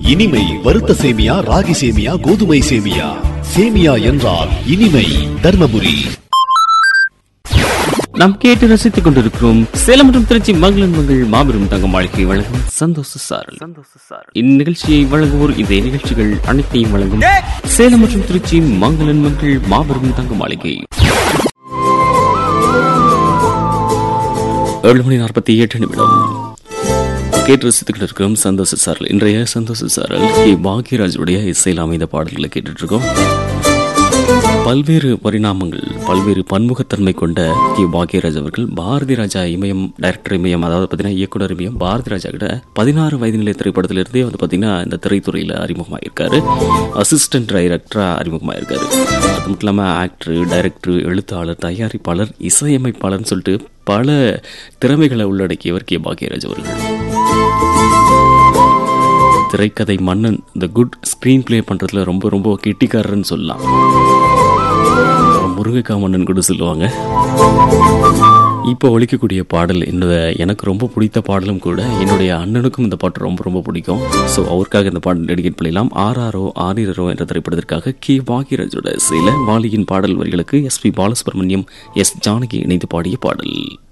இனிமை வறுத்த சேமியா ராகி சேமியா கோதுமை சேமியா சேமியா என்றால் இனிமை தர்மபுரி நாம் கேட்டு ரசித்துக் கொண்டிருக்கிறோம் சேலம் மற்றும் திருச்சி மங்களன் மங்கள் மாபெரும் தங்க வாழ்க்கை வழங்கும் சந்தோஷ சாரல் இந்நிகழ்ச்சியை வழங்குவோர் இதே நிகழ்ச்சிகள் அனைத்தையும் வழங்கும் சேலம் மற்றும் திருச்சி மங்களன் மங்கள் மாபெரும் தங்க மாளிகை ஏழு மணி நாற்பத்தி எட்டு நிமிடம் கேட்டு ரசித்துக் கொண்டிருக்கிறோம் சந்தோஷ சாரல் இன்றைய சந்தோஷ சாரல் கே பாக்யராஜுடைய இசையில் அமைந்த பாடல்களை கேட்டுட்டு இருக்கோம் பல்வேறு பரிணாமங்கள் பல்வேறு பன்முகத்தன்மை கொண்ட கே பாக்யராஜ் அவர்கள் பாரதி ராஜா இமயம் டைரக்டர் இமயம் அதாவது பார்த்தீங்கன்னா இயக்குனர் இமயம் பாரதி ராஜா கிட்ட பதினாறு வயது நிலை திரைப்படத்திலிருந்தே வந்து பார்த்தீங்கன்னா இந்த திரைத்துறையில் அறிமுகமாயிருக்காரு அசிஸ்டன்ட் டைரக்டராக அறிமுகமாயிருக்காரு அது மட்டும் இல்லாமல் ஆக்டர் டைரக்டர் எழுத்தாளர் தயாரிப்பாளர் இசையமைப்பாளர்னு சொல்லிட்டு பல திறமைகளை உள்ளடக்கியவர் கே பாக்யராஜ் அவர்கள் திரைக்கதை மன்னன் இந்த குட் ஸ்க்ரீன் ப்ளே பண்ணுறதுல ரொம்ப ரொம்ப கெட்டிக்காரர்னு சொல்லலாம் முருங்கைக்காய் மன்னன் கூட சொல்லுவாங்க இப்போ ஒழிக்கக்கூடிய பாடல் என்னோட எனக்கு ரொம்ப பிடித்த பாடலும் கூட என்னுடைய அண்ணனுக்கும் இந்த பாட்டு ரொம்ப ரொம்ப பிடிக்கும் ஸோ அவருக்காக இந்த பாடல் டெடிகேட் பண்ணிடலாம் ஆர்ஆர்ஓ ஆரிரோ என்ற திரைப்படத்திற்காக கே பாக்யராஜோட சில வாலியின் பாடல் வரிகளுக்கு S P Balasubrahmanyam S Janaki இணைந்து பாடிய பாடல்